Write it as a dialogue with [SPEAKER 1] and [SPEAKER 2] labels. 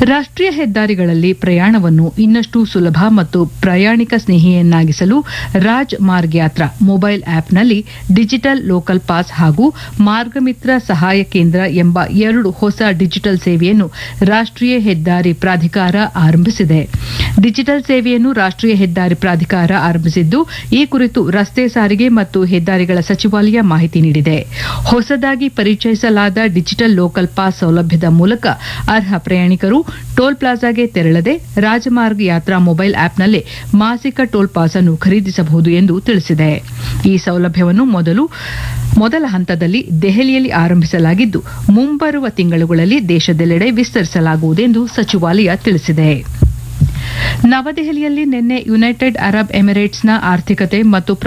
[SPEAKER 1] ರಾಷ್ಟ್ರೀಯ ಹೆದ್ದಾರಿಗಳಲ್ಲಿ ಪ್ರಯಾಣವನ್ನು ಇನ್ನಷ್ಟು ಸುಲಭ ಮತ್ತು ಪ್ರಯಾಣಿಕ ಸ್ನೇಹಿಯನ್ನಾಗಿಸಲು ರಾಜ್ ಮಾರ್ಗ್ ಯಾತ್ರಾ ಮೊಬೈಲ್ ಆಪ್ನಲ್ಲಿ ಡಿಜಿಟಲ್ ಲೋಕಲ್ ಪಾಸ್ ಹಾಗೂ ಮಾರ್ಗಮಿತ್ರ ಸಹಾಯ ಕೇಂದ್ರ ಎಂಬ ಎರಡು ಹೊಸ ಡಿಜಿಟಲ್ ಸೇವೆಯನ್ನು ರಾಷ್ಟ್ರೀಯ ಹೆದ್ದಾರಿ ಪ್ರಾಧಿಕಾರ ಆರಂಭಿಸಿದೆ ಡಿಜಿಟಲ್ ಸೇವೆಯನ್ನು ರಾಷ್ಟ್ರೀಯ ಹೆದ್ದಾರಿ ಪ್ರಾಧಿಕಾರ ಆರಂಭಿಸಿದ್ದು ಈ ಕುರಿತು ರಸ್ತೆ ಸಾರಿಗೆ ಮತ್ತು ಹೆದ್ದಾರಿಗಳ ಸಚಿವಾಲಯ ಮಾಹಿತಿ ನೀಡಿದೆ ಹೊಸದಾಗಿ ಪರಿಚಯಿಸಲಾದ ಡಿಜಿಟಲ್ ಲೋಕಲ್ ಪಾಸ್ ಸೌಲಭ್ಯದ ಮೂಲಕ ಅರ್ಹ ಪ್ರಯಾಣಿಕರು ಟೋಲ್ ಪ್ಲಾಜಾಗೆ ತೆರಳದೆ ರಾಜಮಾರ್ಗ್ ಯಾತ್ರಾ ಮೊಬೈಲ್ ಆಪ್ನಲ್ಲೇ ಮಾಸಿಕ ಟೋಲ್ ಪಾಸ್ ಅನ್ನು ಖರೀದಿಸಬಹುದು ಎಂದು ತಿಳಿಸಿದೆ ಈ ಸೌಲಭ್ಯವನ್ನು ಮೊದಲು ಮೊದಲ ಹಂತದಲ್ಲಿ ದೆಹಲಿಯಲ್ಲಿ ಆರಂಭಿಸಲಾಗಿದ್ದು ಮುಂಬರುವ ತಿಂಗಳುಗಳಲ್ಲಿ ದೇಶದೆಲ್ಲೆಡೆ ವಿಸ್ತರಿಸಲಾಗುವುದೆಂದು ಸಚಿವಾಲಯ ತಿಳಿಸಿದೆ ನವದೆಹಲಿಯಲ್ಲಿ ನಿನ್ನೆ ಯುನೈಟೆಡ್ ಅರಬ್ ಎಮಿರೇಟ್ಸ್ನ ಆರ್ಥಿಕತೆ ಮತ್ತು